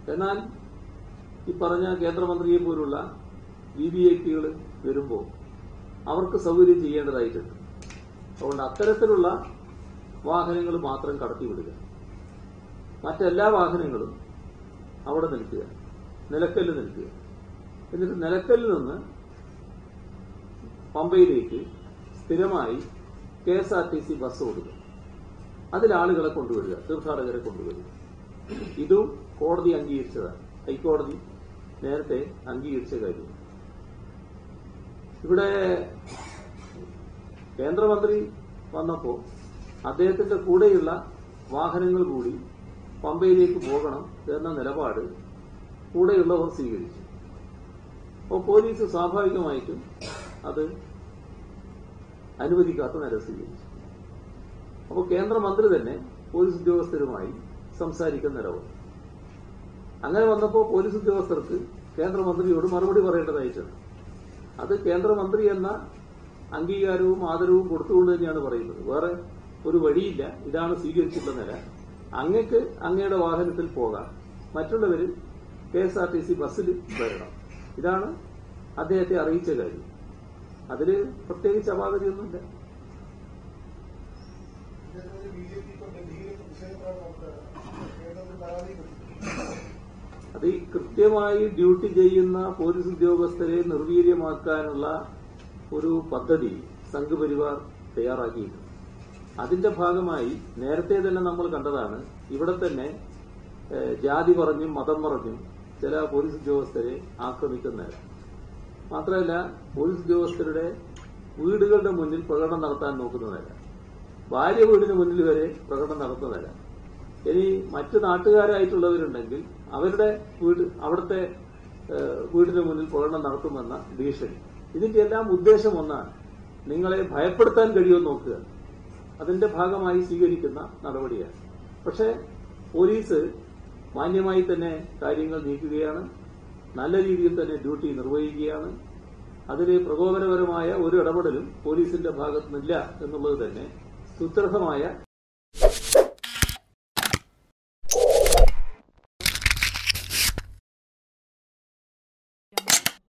എന്നാൽ ഈ പറഞ്ഞ കേന്ദ്രമന്ത്രിയെ പോലുള്ള വി വി ഐ പികൾ വരുമ്പോൾ അവർക്ക് സൗകര്യം ചെയ്യേണ്ടതായിട്ടുണ്ട് അതുകൊണ്ട് അത്തരത്തിലുള്ള വാഹനങ്ങൾ മാത്രം കടത്തിവിടുക മറ്റെല്ലാ വാഹനങ്ങളും അവിടെ നിൽക്കുക നിലക്കല്ല് നിൽക്കുക എന്നിട്ട് നിലക്കല്ലിൽ നിന്ന് പമ്പയിലേക്ക് സ്ഥിരമായി K S R T C bus ഓടുക അതിൽ ആളുകളെ കൊണ്ടുവരിക തീർത്ഥാടകരെ കൊണ്ടുവരിക ഇതും കോടതി അംഗീകരിച്ചതാണ് ഹൈക്കോടതി നേരത്തെ അംഗീകരിച്ച കാര്യം ഇവിടെ കേന്ദ്രമന്ത്രി വന്നപ്പോൾ അദ്ദേഹത്തിന്റെ കൂടെയുള്ള വാഹനങ്ങൾ കൂടി പമ്പയിലേക്ക് പോകണം എന്ന നിലപാട് കൂടെയുള്ളവർ സ്വീകരിച്ചു അപ്പോൾ പോലീസ് സ്വാഭാവികമായിട്ടും അത് അനുവദിക്കാത്ത നില സ്വീകരിച്ചു അപ്പോൾ കേന്ദ്രമന്ത്രി തന്നെ പോലീസ് ഉദ്യോഗസ്ഥരുമായി സംസാരിക്കുന്ന നിലവന്നു അങ്ങനെ വന്നപ്പോൾ പോലീസ് ഉദ്യോഗസ്ഥർക്ക് കേന്ദ്രമന്ത്രിയോട് മറുപടി പറയേണ്ടതായിട്ടുണ്ട് അത് കേന്ദ്രമന്ത്രി എന്ന അംഗീകാരവും ആദരവും കൊടുത്തുകൊണ്ട് തന്നെയാണ് പറയുന്നത് വേറെ ഒരു വഴിയില്ല ഇതാണ് സ്വീകരിച്ചിട്ടുള്ള നില അങ്ങക്ക് അങ്ങയുടെ വാഹനത്തിൽ പോകാം മറ്റുള്ളവർ K S R T C ബസ്സിൽ വരണം ഇതാണ് അദ്ദേഹത്തെ അറിയിച്ച കാര്യം അതിൽ പ്രത്യേകിച്ച് അപാകതയൊന്നുമില്ല ഇതേപോലെ ബി ജെ പി ഇപ്പോൾ ഡൽഹിയിൽ പ്രതിഷേധപ്രകടനം നടത്തുകയാണ് കേരളത്തിൽ പരാതി കൊടുത്തു അത് ഈ കൃത്യമായി ഡ്യൂട്ടി ചെയ്യുന്ന പോലീസ് ഉദ്യോഗസ്ഥരെ നിർവീര്യമാക്കാനുള്ള ഒരു പദ്ധതി സംഘപരിവാർ തയ്യാറാക്കിയിട്ടുണ്ട് അതിന്റെ ഭാഗമായി നേരത്തെ തന്നെ നമ്മൾ കണ്ടതാണ് ഇവിടെ തന്നെ ഏഹ്, ജാതി പറഞ്ഞും മതം പറഞ്ഞും ചില പോലീസ് ഉദ്യോഗസ്ഥരെ ആക്രമിക്കുന്നത് മാത്രമല്ല പോലീസ് ഉദ്യോഗസ്ഥരുടെ വീടുകളുടെ മുന്നിൽ പ്രകടനം നടത്താൻ നോക്കുന്നതല്ല ഭാര്യ വീടിന് മുന്നിൽ വരെ പ്രകടനം നടത്തുന്നതല്ല ഇനി മറ്റു നാട്ടുകാരായിട്ടുള്ളവരുണ്ടെങ്കിൽ അവരുടെ വീട് അവിടുത്തെ ഏഹ്, വീടിന് മുന്നിൽ പ്രകടനം നടത്തുമെന്ന ഭീഷണി ഇതിന്റെ എല്ലാം ഉദ്ദേശം ഒന്നാണ് നിങ്ങളെ ഭയപ്പെടുത്താൻ കഴിയുമെന്ന് നോക്കുക അതിന്റെ ഭാഗമായി സ്വീകരിക്കുന്ന നടപടിയാണ് പക്ഷേ പോലീസ് മാന്യമായി തന്നെ കാര്യങ്ങൾ നീക്കുകയാണ് നല്ല രീതിയിൽ തന്നെ ഡ്യൂട്ടി നിർവഹിക്കുകയാണ് അതിൽ പ്രകോപനപരമായ ഒരു ഇടപെടലും പോലീസിന്റെ ഭാഗത്തുനിന്നില്ല എന്നുള്ളത് തന്നെ സുദൃഢമായ